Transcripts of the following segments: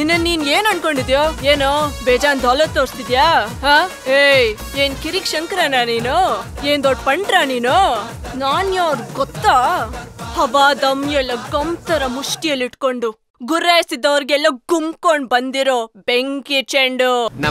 ನಿನ್ನ ನೀನ್ ಏನ್ ಅನ್ಕೊಂಡಿದ್ಯೋ ಏನೋ ಬೇಜಾನ್ ದೌಲತ್ ತೋರಿಸ್ತಿದ್ಯಾ ಹಾ ಏಯ್ ಏನ್ ಕಿರಿಕ್ ಶಂಕರನ ನೀನು ಏನ್ ದೊಡ್ಡ ಪಂಟ್ರ ನೀನು ನಾನ್ ಯಾರ್ ಗೊತ್ತಾ ಹವಾ ದಮ್ ಎಲ್ಲ ಗಂತರ ಮುಷ್ಟಿಯಲ್ಲಿ ಇಟ್ಕೊಂಡು ಗುರ್ರಾಯಿಸಿದವ್ರಿಗೆಲ್ಲ ಗುಮ್ಕೊಂಡ್ ಬಂದಿರೋ ಬೆಂಕಿ ಚೆಂಡು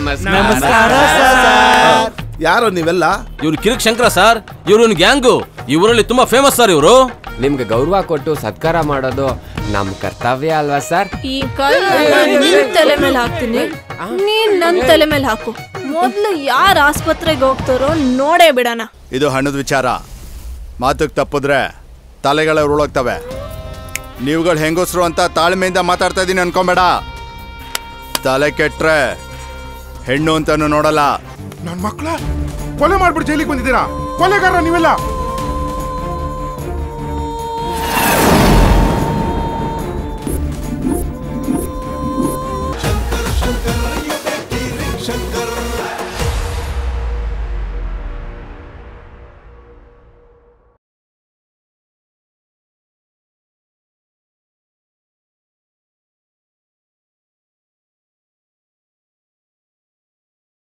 ಯಾರೋ ನೀವೆಲ್ಲ ಇವ್ರು ಕಿರಿಕ್ ಶಂಕರ ಸರ್ ಇವ್ರು ಗ್ಯಾಂಗು ಇವರಲ್ಲಿ ತುಂಬಾ ಫೇಮಸ್ ಸರ್ ಇವರು ನಿಮ್ಗೆ ಗೌರವ ಕೊಟ್ಟು ಸತ್ಕಾರ ಮಾಡೋದು ನಮ್ ಕರ್ತವ್ಯ ಅಲ್ವಾ ಸರ್ ಈ ಕೈ ನಿನ್ ತಲೆ ಮೇಲೆ ಹಾಕ್ತೀನಿ ನೀನ್ ನನ್ ತಲೆ ಮೇಲೆ ಹಾಕು ಮೊದ್ಲು ಯಾರ ಆಸ್ಪತ್ರೆಗೆ ಹೋಗ್ತಾರೋ ನೋಡೇ ಬಿಡಣ ಇದು ಹಣದ ವಿಚಾರ ಮಾತಕ್ಕೆ ತಪ್ಪಿದ್ರೆ ತಲೆಗಳ ಉರುಳೋಗ್ತವೆ ನೀವುಗಳು ಹೆಂಗಸ್ರು ಅಂತ ತಾಳ್ಮೆಯಿಂದ ಮಾತಾಡ್ತಾ ಇದ್ದೀನಿ ಅನ್ಕೊಂಬೇಡ ತಲೆ ಕೆಟ್ರೆ ಹೆಣ್ಣು ಅಂತಾನು ನೋಡಲ್ಲ ನನ್ ಮಕ್ಳ ಕೊಲೆ ಮಾಡ್ಬಿಟ್ಟು ಜೈಲಿಗೆ ಬಂದಿದ್ದೀರಾ ಕೊಲೆಗಾರ ನೀವೆಲ್ಲ